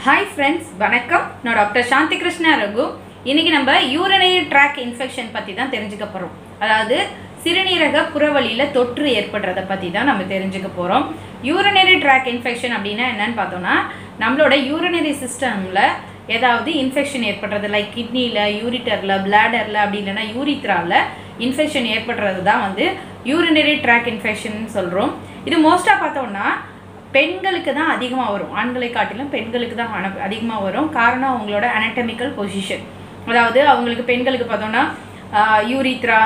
hi friends வணக்கம் நான் doctor சாந்தி கிருஷ்ணா ரகு இன்னைக்கு நம்ம யூரினரி ட்ராக் இன்ஃபெக்ஷன் பற்றி தான் தெரிஞ்சுக்க போகிறோம் அதாவது சிறுநீரக புறவழியில் தொற்று ஏற்படுறத பற்றி தான் நம்ம தெரிஞ்சுக்க போகிறோம் யூரினரி ட்ராக் இன்ஃபெக்ஷன் அப்படின்னா என்னன்னு பார்த்தோம்னா நம்மளோட யூரினரி சிஸ்டமில் ஏதாவது இன்ஃபெக்ஷன் ஏற்படுறது லைக் கிட்னியில் யூரிட்டரில் பிளாடரில் அப்படி இல்லைன்னா யூரித்ராவில் இன்ஃபெக்ஷன் ஏற்படுறது தான் வந்து யூரினரி ட்ராக் இன்ஃபெக்ஷன் சொல்கிறோம் இது மோஸ்ட்டாக பார்த்தோம்னா பெண்களுக்கு தான் அதிகமாக வரும் ஆண்களை காட்டிலும் பெண்களுக்கு தான் அன- அதிகமாக வரும் காரணம் அவங்களோட anatomical பொசிஷன் அதாவது அவங்களுக்கு பெண்களுக்கு பார்த்தோம்னா யூரித்ரா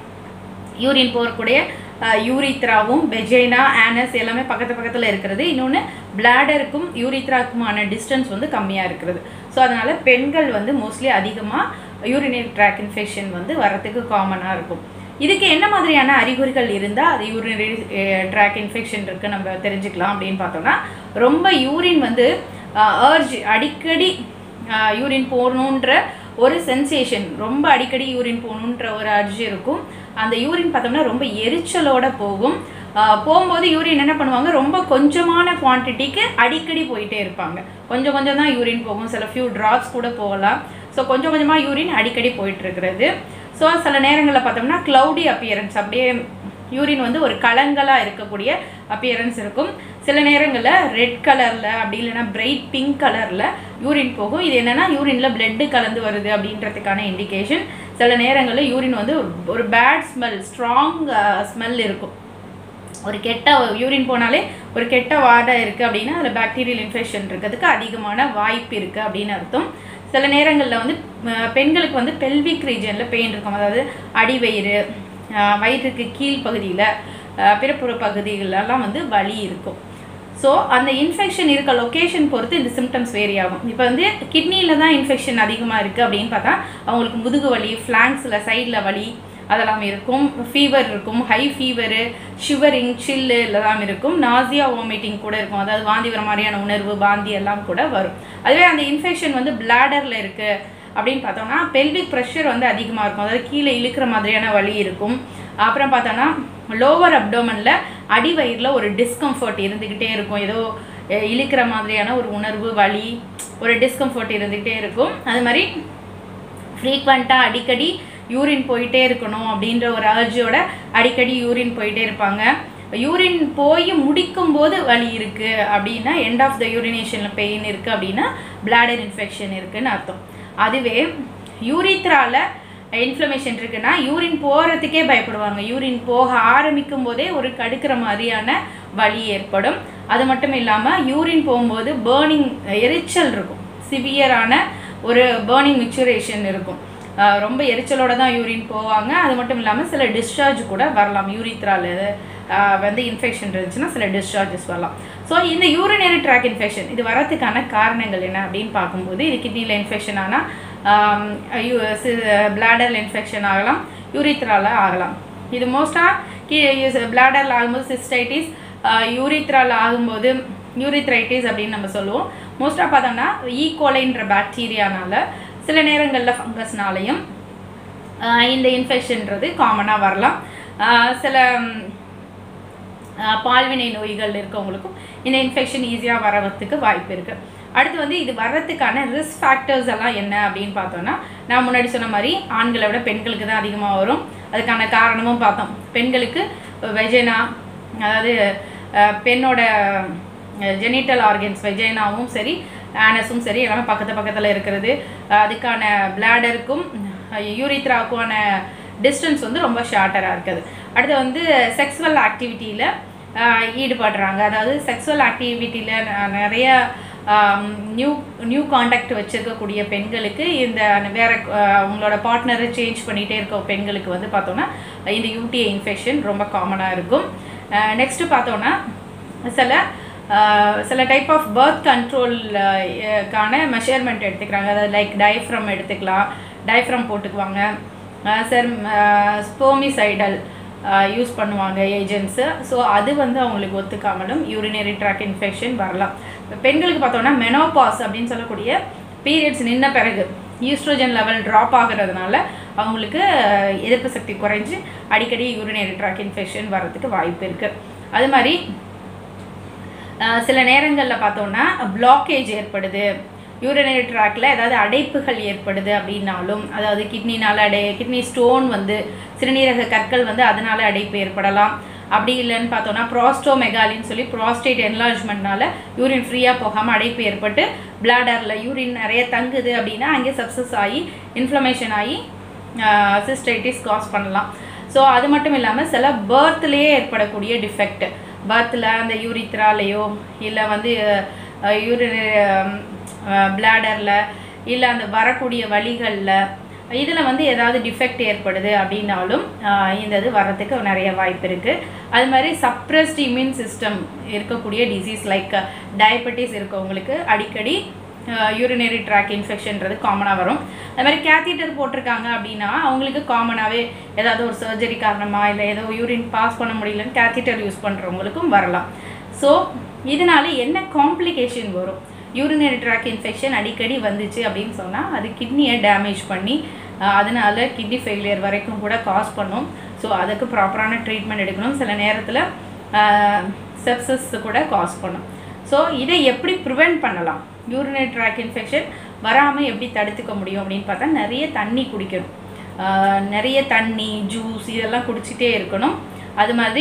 யூரின் போகக்கூடிய யூரித்ராவும் வெஜைனா ஆனஸ் எல்லாமே பக்கத்து பக்கத்தில் இருக்கிறது இன்னொன்று பிளாடருக்கும் யூரித்ராக்குமான டிஸ்டன்ஸ் வந்து கம்மியாக இருக்கிறது ஸோ அதனால் பெண்கள் வந்து மோஸ்ட்லி அதிகமாக யூரினரி ட்ராக் இன்ஃபெக்ஷன் வந்து வரத்துக்கு காமனாக இருக்கும் இதுக்கு என்ன மாதிரியான அறிகுறிகள் இருந்தால் அது யூரினரி ட்ராக் இன்ஃபெக்ஷன் இருக்குது நம்ம தெரிஞ்சுக்கலாம் அப்படின்னு பார்த்தோம்னா ரொம்ப யூரின் வந்து அர்ஜ் அடிக்கடி யூரின் போகணுன்ற ஒரு சென்சேஷன் ரொம்ப அடிக்கடி யூரின் போகணுன்ற ஒரு அர்ஜ் இருக்கும் அந்த யூரின் பார்த்தோம்னா ரொம்ப எரிச்சலோட போகும் ஆஹ் போகும்போது யூரின் என்ன பண்ணுவாங்க ரொம்ப கொஞ்சமான குவான்டிட்டிக்கு அடிக்கடி போயிட்டே இருப்பாங்க கொஞ்சம் கொஞ்சம் தான் யூரின் போகும் சில ஃபியூ ட்ராப்ஸ் கூட போகலாம் ஸோ கொஞ்சம் கொஞ்சமாக யூரின் அடிக்கடி போயிட்டு இருக்கிறது ஸோ சில நேரங்களில் பார்த்தோம்னா க்ளவுடி அப்பியரன்ஸ் அப்படியே யூரின் வந்து ஒரு கலங்கலாக இருக்கக்கூடிய அப்பியரன்ஸ் இருக்கும் சில நேரங்களில் ரெட் கலரில் அப்படி இல்லைன்னா பிரைட் பிங்க் கலரில் யூரின் போகும் இது என்னென்னா யூரினில் பிளட்டு கலந்து வருது அப்படின்றதுக்கான இண்டிகேஷன் சில நேரங்களில் யூரின் வந்து ஒரு- ஒரு பேட் ஸ்மெல் ஸ்ட்ராங் ஸ்மெல் இருக்கும் ஒரு கெட்ட யூரின் போனாலே ஒரு கெட்ட வாடை இருக்குது அப்படின்னா அதில் பாக்டீரியல் இன்ஃபெக்ஷன் இருக்கிறதுக்கு அதிகமான வாய்ப்பு இருக்குது அப்படின்னு அர்த்தம் சில நேரங்களில் வந்து அஹ், பெண்களுக்கு வந்து பெல்விக் ரீஜனில் பெயின் இருக்கும் அதாவது அடிவயிறு அஹ், வயிற்றுக்கு கீழ் பகுதியில் பிறப்புற பகுதிகளெல்லாம் வந்து வலி இருக்கும் ஸோ அந்த இன்ஃபெக்ஷன் இருக்க லொக்கேஷன் பொறுத்து இந்த சிம்டம்ஸ் வேரி ஆகும் இப்போ வந்து கிட்னியில் தான் இன்ஃபெக்ஷன் அதிகமாக இருக்குது அப்படின்னு பார்த்தா அவங்களுக்கு முதுகு வலி ஃப்ளாங்ஸில் சைடில் வலி அதெல்லாம் இருக்கும் ஃபீவர் இருக்கும் ஹை ஃபீவரு ஷிவரிங் சில்லு எல்லாம் இருக்கும் நாசியா வாமிட்டிங் கூட இருக்கும் அதாவது வாந்தி வர மாதிரியான உணர்வு வாந்தி எல்லாம் கூட வரும் அதுவே அந்த இன்ஃபெக்ஷன் வந்து பிளாடரில் இருக்குது அப்படின்னு பார்த்தோம்னா பெல்விக் ப்ரெஷர் வந்து அதிகமாக இருக்கும் அதாவது கீழே இழுக்கிற மாதிரியான வலி இருக்கும் அப்புறம் பார்த்தோன்னா லோவர் அப்டோமனில் அடிவயிறில் ஒரு டிஸ்கம்ஃபர்ட் இருந்துக்கிட்டே இருக்கும் ஏதோ அஹ், இழுக்கிற மாதிரியான ஒரு உணர்வு வலி ஒரு டிஸ்கம்ஃபர்ட் இருந்துக்கிட்டே இருக்கும் அது மாதிரி ஃப்ரீக்வெண்ட்டாக அடிக்கடி யூரின் போயிட்டே இருக்கணும் அப்படின்ற ஒரு அர்ஜியோட அடிக்கடி யூரின் போயிட்டே இருப்பாங்க யூரின் போய் முடிக்கும் போது வலி இருக்குது அப்படின்னா எண்ட் ஆஃப் த யூரினேஷனில் பெயின் இருக்குது அப்படின்னா பிளாடர் இன்ஃபெக்ஷன் இருக்குன்னு அர்த்தம் அதுவே யூரித்ரால இன்ஃப்ளமேஷன் இருக்குன்னா யூரின் போகிறதுக்கே பயப்படுவாங்க யூரின் போக ஆரம்பிக்கும் போதே ஒரு கடுக்கிற மாதிரியான வலி ஏற்படும் அது மட்டும் இல்லாமல் யூரின் போகும்போது பேர்னிங் எரிச்சல் இருக்கும் சிவியரான ஒரு பேர்னிங் மிச்சுரேஷன் இருக்கும் ஆஹ் ரொம்ப எரிச்சலோட தான் யூரின் போவாங்க அது மட்டும் இல்லாமல் சில டிஸ்சார்ஜ் கூட வரலாம் யூரித்ரால வந்து இன்ஃபெக்ஷன் இருந்துச்சுன்னா சில டிஸ்சார்ஜஸ் வரலாம் ஸோ இந்த யூரினரி ட்ராக் இன்ஃபெக்ஷன் இது வரதுக்கான காரணங்கள் என்ன அப்படின்னு பார்க்கும்போது இது கிட்னியில் இன்ஃபெக்ஷன் ஆனால் பிளாடரில் இன்ஃபெக்ஷன் ஆகலாம் யூரித்ரால ஆகலாம் இது மோஸ்ட்டாக கீ பிளாடரில் ஆகும்போது சிஸ்டைட்டிஸ் யூரித்ரால ஆகும்போது யூரித்ரைட்டிஸ் அப்படின்னு நம்ம சொல்லுவோம் மோஸ்ட்டாக பார்த்தோம்னா ஈகோலைன்ற பாக்டீரியானால சில நேரங்களில் ஃபங்கஸ்னாலையும் இந்த இன்ஃபெக்ஷன்றது காமனாக வரலாம் ஆஹ் சில ம், ஆஹ் பால்வினை நோய்கள் இருக்கவங்களுக்கும் இந்த இன்ஃபெக்ஷன் ஈஸியாக வரதுக்கு வாய்ப்பு இருக்குது அடுத்து வந்து இது வர்றதுக்கான ரிஸ்க் ஃபேக்டர்ஸ் எல்லாம் என்ன அப்படின்னு பார்த்தோம்னா நான் முன்னாடி சொன்ன மாதிரி ஆண்களை விட பெண்களுக்கு தான் அதிகமாக வரும் அதுக்கான காரணமும் பார்த்தோம் பெண்களுக்கு வெஜைனா அதாவது ஆஹ் பெண்ணோட ஜெனிட்டல் ஆர்கன்ஸ் வெஜைனாவும் சரி ஆனஸும் சரி எல்லாமே பக்கத்து பக்கத்தில் இருக்கிறது ஆஹ் அதுக்கான பிளாடருக்கும் யூரித்ராவுக்கான டிஸ்டன்ஸ் வந்து ரொம்ப ஷார்ட்டராக இருக்குது அடுத்து வந்து செக்ஸுவல் ஆக்டிவிட்டியில் ஈடுபடுறாங்க அதாவது செக்ஸுவல் ஆக்டிவிட்டியில் நிறைய நியூ நியூ காண்டாக்ட் வச்சுருக்கக்கூடிய பெண்களுக்கு இந்த வேற ஆஹ் அவங்களோட பார்ட்னரை சேஞ்ச் பண்ணிகிட்டே இருக்க பெண்களுக்கு வந்து பார்த்தோன்னா இந்த யூடிஐ இன்ஃபெக்ஷன் ரொம்ப காமனாக இருக்கும் நெக்ஸ்ட்டு பார்த்தோன்னா சில ஆஹ் சில டைப் ஆஃப் பர்த் கண்ட்ரோல் கான மெஷர்மெண்ட் எடுத்துக்கிறாங்க அதாவது லைக் டயஃப்ரம் எடுத்துக்கலாம் டயஃப்ரம் போட்டுக்குவாங்க சார் ஸ்போமிசைடல் யூஸ் பண்ணுவாங்க ஏஜென்ட்ஸு ஸோ அது வந்து அவங்களுக்கு ஒத்துக்காமலும் யூரினரி ட்ராக் இன்ஃபெக்ஷன் வரலாம் பெண்களுக்கு பார்த்தோன்னா மெனோபாஸ் அப்படின்னு சொல்லக்கூடிய பீரியட்ஸ் நின்ன பிறகு ஈஸ்ட்ரோஜன் லெவல் ட்ராப் ஆகுறதுனால அவங்களுக்கு அஹ், எதிர்ப்பு சக்தி குறைஞ்சு அடிக்கடி யூரினரி ட்ராக் இன்ஃபெக்ஷன் வர்றதுக்கு வாய்ப்பு இருக்குது அது மாதிரி அஹ் சில நேரங்களில் பார்த்தோன்னா பிளாக்கேஜ் ஏற்படுது யூரினரி ட்ராக்ல ஏதாவது அடைப்புகள் ஏற்படுது அப்படின்னாலும் அதாவது கிட்னினால அடை கிட்னி ஸ்டோன் வந்து சிறுநீரக கற்கள் வந்து அதனால அடைப்பு ஏற்படலாம் அப்படி இல்லைன்னு பார்த்தோம்னா ப்ராஸ்டோமெகாலின்னு சொல்லி ப்ராஸ்டேட் என்லார்ஜ்மெண்ட்னால யூரின் ஃப்ரீயாக போகாமல் அடைப்பு ஏற்பட்டு பிளாடரில் யூரின் நிறைய தங்குது அப்படின்னா அங்கே சப்சஸ் ஆகி இன்ஃப்ளமேஷன் ஆகி சிஸ்டைட்டிஸ் காஸ் பண்ணலாம் ஸோ அது மட்டும் இல்லாமல் சில பேர்த்லேயே ஏற்படக்கூடிய டிஃபெக்ட் பர்த்தில் அந்த யூரித்ராலேயோ இல்லை வந்து யூரின் பிளாடரில் இல்லை அந்த வரக்கூடிய வழிகளில் இதில் வந்து ஏதாவது டிஃபெக்ட் ஏற்படுது அப்படின்னாலும் ஆஹ் இந்த இது வர்றதுக்கு நிறைய வாய்ப்பு இருக்குது அது மாதிரி சப்ரஸ்ட் இம்யூன் சிஸ்டம் இருக்கக்கூடிய டிசீஸ் லைக் டயபெட்டிஸ் இருக்கவங்களுக்கு அடிக்கடி யூரினரி ட்ராக் இன்ஃபெக்ஷன்றது காமனாக வரும் அது மாதிரி கேத்தீட்டர் போட்டிருக்காங்க அப்படின்னா அவங்களுக்கு காமனாகவே ஏதாவது ஒரு சர்ஜரி காரணமாக இல்லை ஏதோ யூரின் பாஸ் பண்ண முடியலன்னு கேத்தீட்டர் யூஸ் பண்ணுறவங்களுக்கும் வரலாம் ஸோ இதனால என்ன காம்ப்ளிகேஷன் வரும் யூரினரி ட்ராக் இன்ஃபெக்ஷன் அடிக்கடி வந்துச்சு அப்படின்னு சொன்னால் அது கிட்னியை டேமேஜ் பண்ணி அஹ், அதனால கிட்னி ஃபெயிலியர் வரைக்கும் கூட காஸ் பண்ணும் ஸோ அதுக்கு ப்ராப்பரான ட்ரீட்மெண்ட் எடுக்கணும் சில நேரத்தில் செப்சஸ் கூட காஸ் பண்ணும் ஸோ இதை எப்படி ப்ரிவெண்ட் பண்ணலாம் யூரினரி ட்ராக் இன்ஃபெக்ஷன் வராமல் எப்படி தடுத்துக்க முடியும் அப்படின்னு பார்த்தா நிறைய தண்ணி குடிக்கணும் அஹ், நிறைய தண்ணி ஜூஸ் இதெல்லாம் குடிச்சிட்டே இருக்கணும் அது மாதிரி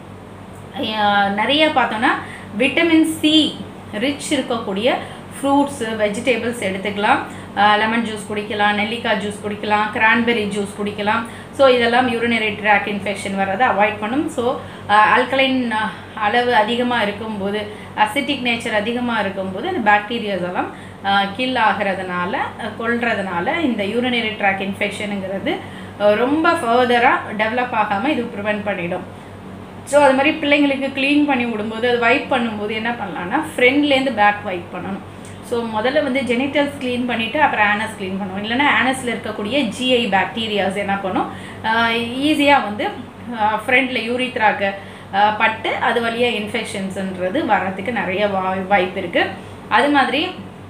அஹ் நிறைய பார்த்தோன்னா விட்டமின் சி ரிச் இருக்கக்கூடிய ஃப்ரூட்ஸு வெஜிடபிள்ஸ் எடுத்துக்கலாம் லெமன் ஜூஸ் குடிக்கலாம் நெல்லிக்காய் ஜூஸ் குடிக்கலாம் கிரான்பெரி ஜூஸ் குடிக்கலாம் ஸோ இதெல்லாம் யூரினரி ட்ராக் இன்ஃபெக்ஷன் வர்றதை அவாய்ட் பண்ணும் ஸோ ஆல்கலைன் அளவு அதிகமாக இருக்கும்போது அசிட்டிக் நேச்சர் அதிகமாக இருக்கும்போது அந்த பாக்டீரியாஸ் எல்லாம் கில் ஆகிறதுனால அஹ், கொல்றதுனால இந்த யூரினரி ட்ராக் இன்ஃபெக்ஷனுங்கிறது அஹ், ரொம்ப ஃபர்தராக டெவலப் ஆகாமல் இது ப்ரிவென்ட் பண்ணிடும் ஸோ அது மாதிரி பிள்ளைங்களுக்கு க்ளீன் பண்ணி விடும்போது அது வைப் பண்ணும்போது என்ன பண்ணலாம்னா ஃப்ரண்ட்லேருந்து பேக் வைப் பண்ணணும் ஸோ முதல்ல வந்து ஜெனிட்டல்ஸ் க்ளீன் பண்ணிவிட்டு அப்புறம் ஆனஸ் க்ளீன் பண்ணுவோம் இல்லைன்னா ஆனஸில் இருக்கக்கூடிய ஜிஐ பாக்டீரியாஸ் என்ன பண்ணும் ஈஸியாக வந்து ஃப்ரண்டில் யூரித்ராக்கு பட்டு அது வழியாக இன்ஃபெக்ஷன்ஸுன்றது வர்றதுக்கு நிறைய வா வாய்ப்பு இருக்குது அது மாதிரி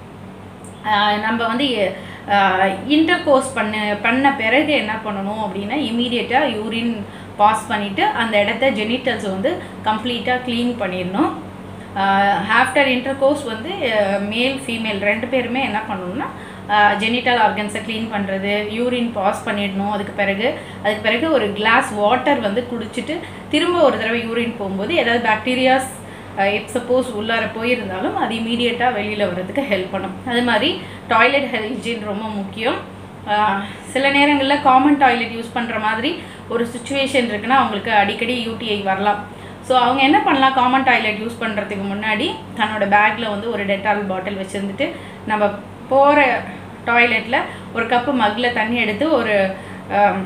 ஆஹ் நம்ம வந்து இன்டர் கோர்ஸ் பண்ண பண்ண பிறகு என்ன பண்ணணும் அப்படின்னா இமீடியட்டாக யூரின் பாஸ் பண்ணிவிட்டு அந்த இடத்த ஜெனிட்டல்ஸ் வந்து கம்ப்ளீட்டாக க்ளீன் பண்ணிடணும் ஆஃப்டர் இன்டர் கோர்ஸ் வந்து மேல் ஃபீமேல் ரெண்டு பேருமே என்ன பண்ணணும்னா ஜெனிட்டல் ஆர்கன்ஸை க்ளீன் பண்ணுறது யூரின் பாஸ் பண்ணிடணும் அதுக்கு பிறகு அதுக்கு பிறகு ஒரு கிளாஸ் வாட்டர் வந்து குடிச்சிட்டு திரும்ப ஒரு தடவை யூரின் போகும்போது ஏதாவது பாக்டீரியாஸ் இப் சப்போஸ் உள்ளார போயிருந்தாலும் அது இமீடியட்டாக வெளியில் வர்றதுக்கு ஹெல்ப் பண்ணும் அது மாதிரி டாய்லெட் ஹைஜீன் ரொம்ப முக்கியம் ஆஹ் சில நேரங்களில் காமன் டாய்லெட் யூஸ் பண்ணுற மாதிரி ஒரு சுச்சுவேஷன் இருக்குன்னா அவங்களுக்கு அடிக்கடி யூடிஐ வரலாம் ஸோ அவங்க என்ன பண்ணலாம் காமன் டாய்லெட் யூஸ் பண்ணுறதுக்கு முன்னாடி தன்னோட பேக்கில் வந்து ஒரு டெட்டால் பாட்டில் வச்சுருந்துட்டு நம்ம போகிற டாய்லெட்டில் ஒரு கப்பு மக்கில் தண்ணி எடுத்து ஒரு ஆம்,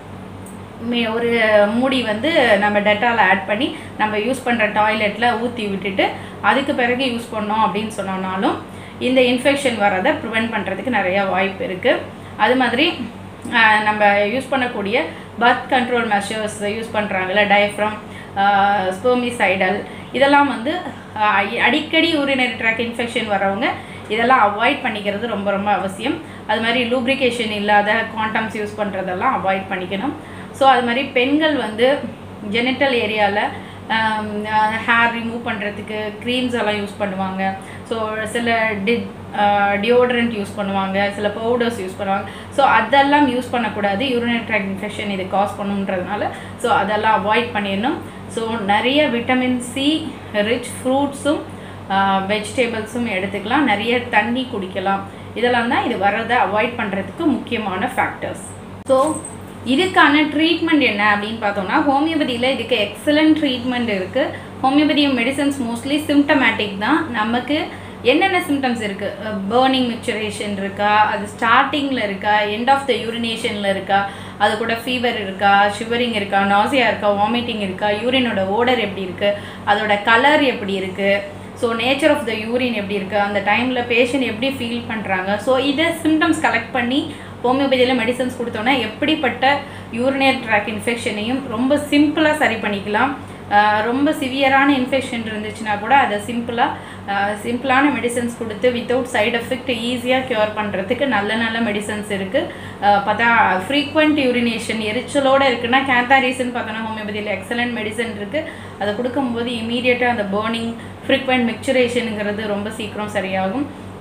மே- ஒரு மூடி வந்து நம்ம டெட்டால் ஆட் பண்ணி நம்ம யூஸ் பண்ணுற டாய்லெட்டில் ஊற்றி விட்டுட்டு அதுக்கு பிறகு யூஸ் பண்ணோம் அப்படின்னு சொன்னோம்னாலும் இந்த இன்ஃபெக்ஷன் வரதை ப்ரிவெண்ட் பண்ணுறதுக்கு நிறையா வாய்ப்பு இருக்குது அது மாதிரி ஆஹ், நம்ம யூஸ் பண்ணக்கூடிய பர்த் கண்ட்ரோல் மெஷர்ஸ் யூஸ் பண்ணுறாங்கல்ல டயஃப்ரம் ஸ்பெர்மிசைடல் இதெல்லாம் வந்து ஆஹ், அடிக்கடி யூரினரி ட்ராக் இன்ஃபெக்ஷன் வரவங்க இதெல்லாம் அவாய்ட் பண்ணிக்கிறது ரொம்ப ரொம்ப அவசியம் அது மாதிரி லூப்ரிகேஷன் இல்லாத குவாண்டம்ஸ் யூஸ் பண்ணுறதெல்லாம் அவாய்ட் பண்ணிக்கணும் ஸோ அது மாதிரி பெண்கள் வந்து ஜெனிட்டல் ஏரியாவில் ஹேர் ரிமூவ் பண்ணுறதுக்கு க்ரீம்ஸ் எல்லாம் யூஸ் பண்ணுவாங்க ஸோ சில டி டியோட்ரண்ட் யூஸ் பண்ணுவாங்க சில பவுடர்ஸ் யூஸ் பண்ணுவாங்க ஸோ அதெல்லாம் யூஸ் பண்ணக்கூடாது யூரினரி ட்ராக் இன்ஃபெக்ஷன் இது காஸ் பண்ணுன்றதுனால ஸோ அதெல்லாம் அவாய்ட் பண்ணிடணும் ஸோ நிறைய விட்டமின் சி ரிச் ஃப்ரூட்ஸும் வெஜிடபிள்ஸும் எடுத்துக்கலாம் நிறைய தண்ணி குடிக்கலாம் இதெல்லாம் தான் இது வர்றதை அவாய்ட் பண்ணுறதுக்கு முக்கியமான ஃபேக்டர்ஸ் ஸோ இதுக்கான ட்ரீட்மெண்ட் என்ன அப்படின்னு பார்த்தோம்னா ஹோமியோபதியில் இதுக்கு எக்ஸலண்ட் ட்ரீட்மெண்ட் இருக்குது ஹோமியோபதி மெடிசன்ஸ் மோஸ்ட்லி சிம்டமேட்டிக் தான் நமக்கு என்னென்ன சிம்டம்ஸ் இருக்குது பேர்னிங் மிக்சுரேஷன் இருக்கா அது ஸ்டார்டிங்கில் இருக்கா எண்ட் ஆஃப் த யூரினேஷனில் இருக்கா அது கூட ஃபீவர் இருக்கா ஷிவரிங் இருக்கா நாசியா இருக்கா வாமிட்டிங் இருக்கா யூரினோட ஓடர் எப்படி இருக்குது அதோட கலர் எப்படி இருக்குது so nature of the urine எப்படி இருக்குது அந்த டைமில் பேஷண்ட் எப்படி ஃபீல் பண்ணுறாங்க ஸோ இதை சிம்டம்ஸ் கலெக்ட் பண்ணி ஹோமியோபதியில் மெடிசன்ஸ் கொடுத்தோன்னா எப்படிப்பட்ட யூரினரி ட்ராக் இன்ஃபெக்ஷனையும் ரொம்ப சிம்பிளாக சரி பண்ணிக்கலாம் ஆஹ் ரொம்ப சிவியரான இன்ஃபெக்ஷன் இருந்துச்சுன்னா கூட அதை சிம்பிளாக சிம்பிளான மெடிசன்ஸ் கொடுத்து வித்தவுட் சைடு எஃபெக்ட் ஈஸியாக க்யூர் பண்ணுறதுக்கு நல்ல நல்ல மெடிசன்ஸ் இருக்குது பார்த்தா ஃப்ரீக்வெண்ட் யூரினேஷன் எரிச்சலோடு இருக்குன்னா கேத்தாரிஸ்ன்னு பார்த்தோன்னா ஹோமியோபதியில் எக்ஸலண்ட் மெடிசன் இருக்குது அதை கொடுக்கும்போது இமீடியட்டாக அந்த பேர்னிங் ஃப்ரீக்வெண்ட் மிக்சுரேஷனுங்கிறது ரொம்ப சீக்கிரம் சரியாகும்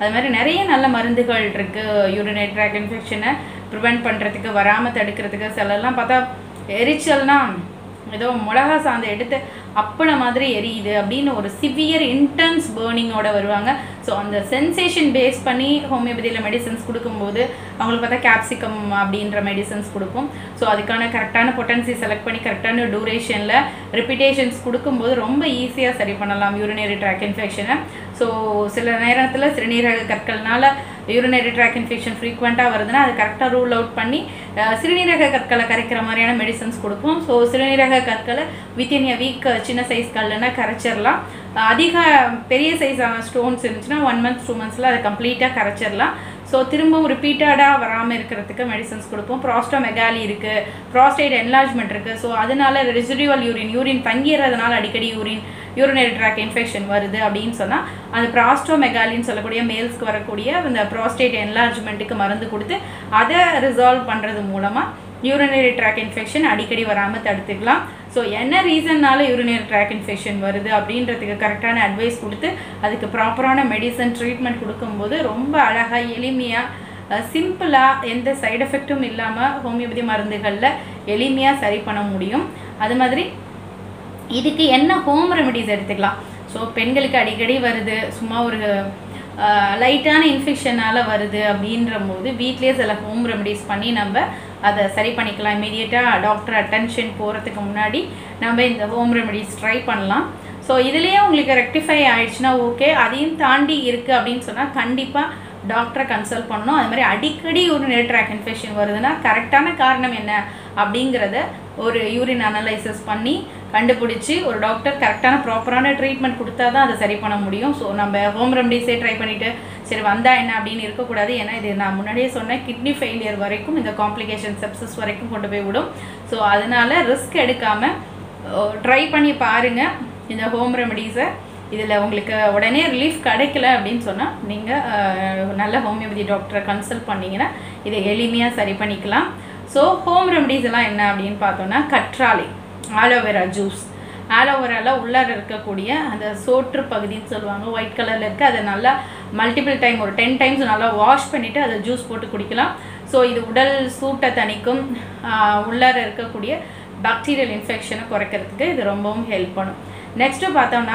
அது மாதிரி நிறைய நல்ல மருந்துகள் இருக்குது யூரினரி ட்ராக் இன்ஃபெக்ஷனை ப்ரிவெண்ட் பண்ணுறதுக்கு வராமல் தடுக்கிறதுக்கு சிலர்லாம் பார்த்தா எரிச்சல்னா ஏதோ மிளகா சாந்து எடுத்து அப்பள மாதிரி எரியுது அப்படின்னு ஒரு சிவியர் இன்டென்ஸ் பேர்னிங்கோட வருவாங்க ஸோ அந்த சென்சேஷன் பேஸ் பண்ணி ஹோமியோபதியில் மெடிசன்ஸ் கொடுக்கும்போது அவங்களுக்கு பார்த்தா கேப்சிகம் அப்படின்ற மெடிசன்ஸ் கொடுப்போம் ஸோ அதுக்கான கரெக்டான பொட்டன்சி செலக்ட் பண்ணி கரெக்டான டூரேஷனில் ரிப்பீட்டேஷன்ஸ் கொடுக்கும்போது ரொம்ப ஈஸியாக சரி பண்ணலாம் யூரினரி ட்ராக் இன்ஃபெக்ஷனை ஸோ சில நேரத்தில் சிறுநீரக கற்கள்னால யூரினரி ட்ராக் இன்ஃபெக்ஷன் ஃப்ரீக்வெண்ட்டாக வருதுன்னா அது கரெக்டாக ரூல் அவுட் பண்ணி அஹ், சிறுநீரக கற்களை கரைக்கிற மாதிரியான மெடிசன்ஸ் கொடுப்போம் ஸோ சிறுநீரக கற்களை வித்தின் எ வீக் சின்ன சைஸ் கல்லுன்னா கரைச்சிடலாம் அஹ், அதிக பெரிய சைஸான ஸ்டோன்ஸ் இருந்துச்சுன்னா ஒன் மந்த் டூ மந்த்ஸில் அதை கம்ப்ளீட்டாக கரைச்சிடலாம் ஸோ திரும்பவும் ரிப்பீட்டடாக வராமல் இருக்கிறதுக்கு மெடிசன்ஸ் கொடுப்போம் ப்ராஸ்டோமெகாலி இருக்குது ப்ராஸ்டேட் என்லார்ஜ்மெண்ட் இருக்குது ஸோ அதனால ரெசிடுவல் யூரின் யூரின் தங்கிறதுனால அடிக்கடி யூரின் யூரினரி ட்ராக் இன்ஃபெக்ஷன் வருது அப்படின்னு சொன்னால் அந்த ப்ராஸ்டோமெகாலின்னு சொல்லக்கூடிய மேல்ஸ்க்கு வரக்கூடிய அந்த ப்ராஸ்டேட் என்லார்ஜ்மெண்ட்டுக்கு மருந்து கொடுத்து அதை ரிசால்வ் பண்ணுறது மூலமாக யூரினரி ட்ராக் இன்ஃபெக்ஷன் அடிக்கடி வராமல் தடுத்துக்கலாம் ஸோ என்ன ரீசன்னால யூரினரி ட்ராக் இன்ஃபெக்ஷன் வருது அப்படின்றதுக்கு கரெக்டான அட்வைஸ் கொடுத்து அதுக்கு ப்ராப்பரான மெடிசன் ட்ரீட்மெண்ட் கொடுக்கும்போது ரொம்ப அழகாக எளிமையாக சிம்பிளாக எந்த சைடு எஃபெக்ட்டும் இல்லாமல் ஹோமியோபதி மருந்துகளில் எளிமையாக சரி பண்ண முடியும் அது மாதிரி இதுக்கு என்ன ஹோம் ரெமெடிஸ் எடுத்துக்கலாம் ஸோ பெண்களுக்கு அடிக்கடி வருது சும்மா ஒரு லைட்டான இன்ஃபெக்ஷனால் வருது அப்படின்ற போது வீட்லேயே சில ஹோம் ரெமெடிஸ் பண்ணி நம்ம அதை சரி பண்ணிக்கலாம் இமீடியட்டாக டாக்டர் அட்டென்ஷன் போகிறதுக்கு முன்னாடி நம்ம இந்த ஹோம் ரெமெடிஸ் ட்ரை பண்ணலாம் ஸோ இதுலேயே உங்களுக்கு ரெக்டிஃபை ஆயிடுச்சுன்னா ஓகே அதையும் தாண்டி இருக்குது அப்படின்னு சொன்னால் கண்டிப்பாக டாக்டரை கன்சல்ட் பண்ணணும் அது மாதிரி அடிக்கடி யூரினரி ட்ராக் இன்ஃபெக்ஷன் வருதுன்னா கரெக்டான காரணம் என்ன அப்படிங்கிறத ஒரு யூரின் அனலைசிஸ் பண்ணி கண்டுபிடிச்சி ஒரு டாக்டர் கரெக்டான ப்ராப்பரான ட்ரீட்மெண்ட் கொடுத்தா தான் அதை சரி பண்ண முடியும் ஸோ நம்ம ஹோம் ரெமடிஸே ட்ரை பண்ணிவிட்டு சரி வந்தா என்ன அப்படின்னு இருக்கக்கூடாது ஏன்னா இது நான் முன்னாடியே சொன்னேன் கிட்னி ஃபெயிலியர் வரைக்கும் இந்த காம்ப்ளிகேஷன் செப்சஸ் வரைக்கும் கொண்டு போய் விடும் ஸோ அதனால ரிஸ்க் எடுக்காமல் ட்ரை பண்ணி பாருங்கள் இந்த ஹோம் ரெமடிஸை இதில் உங்களுக்கு உடனே ரிலீஃப் கிடைக்கல அப்படின்னு சொன்னால் நீங்கள் நல்ல ஹோமியோபதி டாக்டரை கன்சல்ட் பண்ணிங்கன்னா இதை எளிமையாக சரி பண்ணிக்கலாம் ஸோ ஹோம் ரெமடிஸ் எல்லாம் என்ன அப்படின்னு பார்த்தோன்னா கற்றாழை ஆலோவேரா ஜூஸ் ஆலோவேராவில் உள்ளார இருக்கக்கூடிய அந்த சோற்று பகுதின்னு சொல்லுவாங்க ஒயிட் கலரில் இருக்குது அதை நல்லா மல்டிபிள் டைம் ஒரு டென் டைம்ஸ் நல்லா வாஷ் பண்ணிவிட்டு அதை ஜூஸ் போட்டு குடிக்கலாம் ஸோ இது உடல் சூட்டை தணிக்கும் ஆஹ் உள்ளார இருக்கக்கூடிய பாக்டீரியல் இன்ஃபெக்ஷனை குறைக்கிறதுக்கு இது ரொம்பவும் ஹெல்ப் பண்ணும் நெக்ஸ்ட்டு பார்த்தோம்னா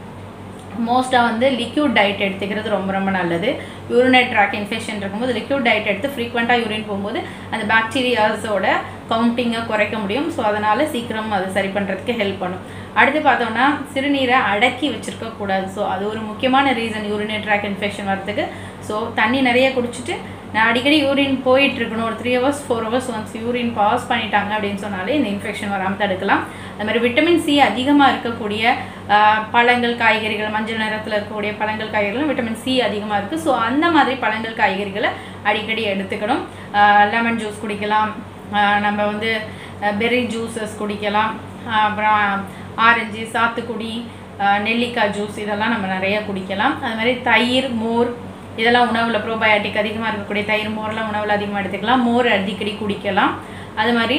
மோஸ்ட்டாக வந்து லிக்யூட் டயட் எடுத்துக்கிறது ரொம்ப ரொம்ப நல்லது யூரினரி ட்ராக் இன்ஃபெக்ஷன் இருக்கும்போது லிக்யூட் டயட் எடுத்து ஃப்ரீக்வெண்ட்டாக யூரின் போகும்போது அந்த பாக்டீரியாஸோட கவுண்டிங்கை குறைக்க முடியும் ஸோ அதனால் சீக்கிரம் அது சரி பண்ணுறதுக்கு ஹெல்ப் பண்ணும் அடுத்து பார்த்தோம்னா சிறுநீரை அடக்கி வச்சுருக்க கூடாது ஸோ அது ஒரு முக்கியமான ரீசன் யூரினரி ட்ராக் இன்ஃபெக்ஷன் வரதுக்கு ஸோ தண்ணி நிறைய குடிச்சிட்டு நான் அடிக்கடி யூரின் போயிட்டு இருக்கணும் ஒரு three hours four hours once urine pass பண்ணிட்டாங்க அப்படின்னு சொன்னாலே இந்த இன்ஃபெக்ஷன் வராமல் தடுக்கலாம் அது மாதிரி விட்டமின் சி அதிகமாக இருக்கக்கூடிய ஆஹ், பழங்கள் காய்கறிகள் மஞ்சள் நிறத்தில் இருக்கக்கூடிய பழங்கள் காய்கறிகளும் விட்டமின் சி அதிகமாக இருக்குது ஸோ அந்த மாதிரி பழங்கள் காய்கறிகளை அடிக்கடி எடுத்துக்கணும் லெமன் ஜூஸ் குடிக்கலாம் ஆஹ், நம்ம வந்து பெர்ரி ஜூஸஸ் குடிக்கலாம் ஆஹ், அப்புறம் ஆரஞ்சு சாத்துக்குடி ஆஹ், நெல்லிக்காய் ஜூஸ் இதெல்லாம் நம்ம நிறைய குடிக்கலாம் அது மாதிரி தயிர் மோர் இதெல்லாம் உணவில் ப்ரோபயோட்டிக் அதிகமாக இருக்கக்கூடிய தயிர் மோர்லாம் உணவில் அதிகமாக எடுத்துக்கலாம் மோர் அடிக்கடி குடிக்கலாம் அது மாதிரி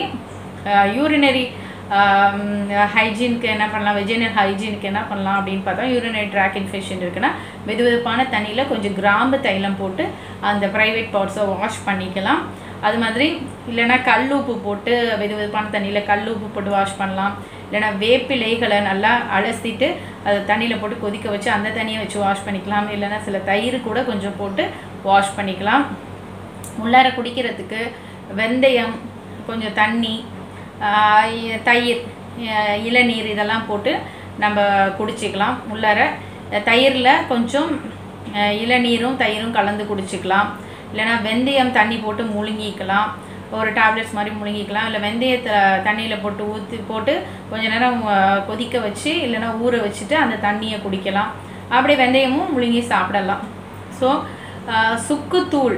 யூரினரி ஹைஜீனுக்கு என்ன பண்ணலாம் வெஜினல் ஹைஜீனுக்கு என்ன பண்ணலாம் அப்படின்னு பார்த்தா யூரினரி ட்ராக் இன்ஃபெக்ஷன் இருக்குன்னா வெதுவெதுப்பான தண்ணியில் கொஞ்சம் கிராம்பு தைலம் போட்டு அந்த ப்ரைவேட் பார்ட்ஸை வாஷ் பண்ணிக்கலாம் அது மாதிரி இல்லைன்னா கல் உப்பு போட்டு வெதுவெதுப்பான தண்ணியில் கல் உப்பு போட்டு வாஷ் பண்ணலாம் இல்லைன்னா வேப்பிலைகளை நல்லா அலசிட்டு அதை தண்ணியில் போட்டு கொதிக்க வச்சு அந்த தண்ணியை வச்சு வாஷ் பண்ணிக்கலாம் இல்லைன்னா சில தயிர் கூட கொஞ்சம் போட்டு வாஷ் பண்ணிக்கலாம் உள்ளார குடிக்கிறதுக்கு வெந்தயம் கொஞ்சம் தண்ணி ஆஹ் இ- தயிர் அஹ் இளநீர் இதெல்லாம் போட்டு நம்ம குடிச்சிக்கலாம் உள்ளார தயிரில் கொஞ்சம் அஹ் இளநீரும் தயிரும் கலந்து குடிச்சிக்கலாம் இல்லைன்னா வெந்தயம் தண்ணி போட்டு முழுங்கிக்கலாம் ஒரு டேப்லெட்ஸ் மாதிரி முழுங்கிக்கலாம் இல்லை வெந்தயத்தை தண்ணியில் போட்டு ஊற்றி போட்டு கொஞ்ச நேரம் அஹ், கொதிக்க வச்சு இல்லைன்னா ஊற வச்சுட்டு அந்த தண்ணியை குடிக்கலாம் அப்படி வெந்தயமும் முழுங்கி சாப்பிடலாம் ஸோ சுக்குத்தூள்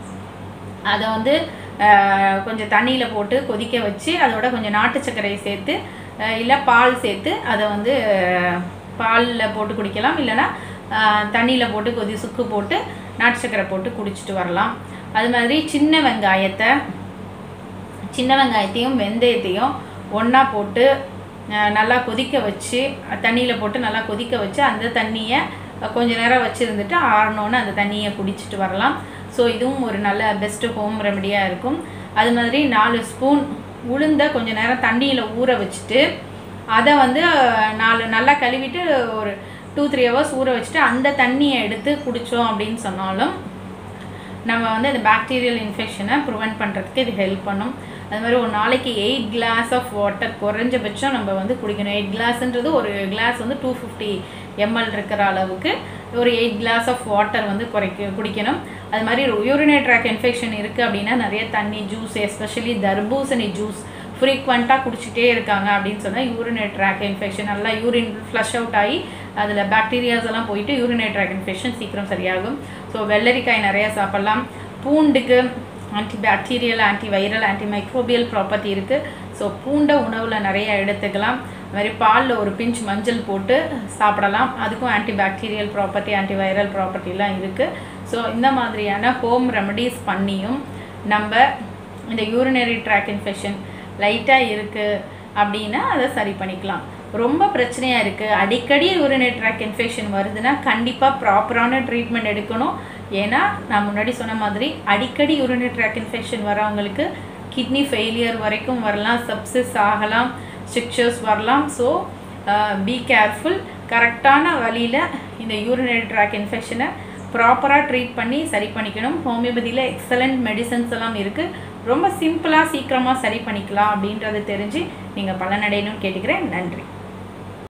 அதை வந்து அஹ், கொஞ்சம் தண்ணியில் போட்டு கொதிக்க வச்சு அதோட கொஞ்சம் நாட்டு சர்க்கரையை சேர்த்து இல்லை பால் சேர்த்து அதை வந்து பாலில் போட்டு குடிக்கலாம் இல்லைன்னா தண்ணியில் போட்டு கொதி சுக்கு போட்டு நாட்டு சர்க்கரை போட்டு குடிச்சிட்டு வரலாம் அது மாதிரி சின்ன வெங்காயத்தை சின்ன வெங்காயத்தையும் வெந்தயத்தையும் ஒன்றா போட்டு அஹ், நல்லா கொதிக்க வச்சு தண்ணியில் போட்டு நல்லா கொதிக்க வச்சு அந்த தண்ணியை அஹ், கொஞ்ச நேரம் வச்சுருந்துட்டு ஆறணுன்னு அந்த தண்ணியை குடிச்சிட்டு வரலாம் ஸோ இதுவும் ஒரு நல்ல பெஸ்ட்டு ஹோம் ரெமடியாக இருக்கும் அது மாதிரி நாலு ஸ்பூன் உளுந்த கொஞ்ச நேரம் தண்ணியில் ஊற வச்சுட்டு அதை வந்து அஹ், நாலு நல்லா கழுவிட்டு ஒரு டூ த்ரீ ஹவர்ஸ் ஊற வச்சுட்டு அந்த தண்ணியை எடுத்து குடித்தோம் அப்படின்னு சொன்னாலும் நம்ம வந்து அந்த பாக்டீரியல் இன்ஃபெக்ஷனை ப்ரிவெண்ட் பண்ணுறதுக்கு இது ஹெல்ப் பண்ணும் அது மாதிரி ஒரு நாளைக்கு எயிட் கிளாஸ் ஆஃப் வாட்டர் குறைஞ்சபட்சம் நம்ம வந்து குடிக்கணும் எயிட் கிளாஸ்ன்றது ஒரு கிளாஸ் வந்து டூ ஃபிஃப்டி எம்எல் இருக்கிற அளவுக்கு ஒரு எயிட் கிளாஸ் ஆஃப் வாட்டர் வந்து குறைக்க குடிக்கணும் அது மாதிரி யூரினரி ட்ராக் இன்ஃபெக்ஷன் இருக்குது அப்படின்னா நிறைய தண்ணி ஜூஸ் எஸ்பெஷலி தர்பூசணி ஜூஸ் ஃப்ரீக்வெண்ட்டாக குடிச்சிட்டே இருக்காங்க அப்படின்னு சொன்னால் யூரினரி ட்ராக் இன்ஃபெக்ஷன் நல்லா யூரின் ஃப்ளஷ் அவுட் ஆகி அதில் பாக்டீரியாஸ் எல்லாம் போயிட்டு யூரினரி ட்ராக் இன்ஃபெக்ஷன் சீக்கிரம் சரியாகும் ஸோ வெள்ளரிக்காய் நிறையா சாப்பிட்லாம் பூண்டுக்கு antibacterial antiviral antimicrobial property இருக்குது ஸோ பூண்டை உணவில் நிறைய எடுத்துக்கலாம் அது மாதிரி பாலில் ஒரு பிஞ்ச் மஞ்சள் போட்டு சாப்பிடலாம் அதுக்கும் antibacterial property antiviral ப்ராப்பர்ட்டிலாம் இருக்குது ஸோ இந்த மாதிரியான ஹோம் ரெமடிஸ் பண்ணியும் நம்ம இந்த யூரினரி ட்ராக் இன்ஃபெக்ஷன் லைட்டாக இருக்குது அப்படின்னா அதை சரி பண்ணிக்கலாம் ரொம்ப பிரச்சனையாக இருக்குது அடிக்கடி யூரினரி ட்ராக் இன்ஃபெக்ஷன் வருதுன்னா கண்டிப்பாக ப்ராப்பரான ட்ரீட்மெண்ட் எடுக்கணும் ஏன்னா நான் முன்னாடி சொன்ன மாதிரி அடிக்கடி யூரினரி ட்ராக் இன்ஃபெக்ஷன் வரவங்களுக்கு கிட்னி ஃபெயிலியர் வரைக்கும் வரலாம் சப்சிஸ் ஆகலாம் ஸ்ட்ரிக்சர்ஸ் வரலாம் ஸோ பி கேர்ஃபுல் கரெக்டான வழியில் இந்த யூரினரி ட்ராக் இன்ஃபெக்ஷனை ப்ராப்பராக ட்ரீட் பண்ணி சரி பண்ணிக்கணும் ஹோமியோபதியில் எக்ஸலண்ட் மெடிசன்ஸ் எல்லாம் இருக்குது ரொம்ப சிம்பிளாக சீக்கிரமாக சரி பண்ணிக்கலாம் அப்படின்றத தெரிஞ்சு நீங்கள் பலனடையணும்னு கேட்டுக்கிறேன் நன்றி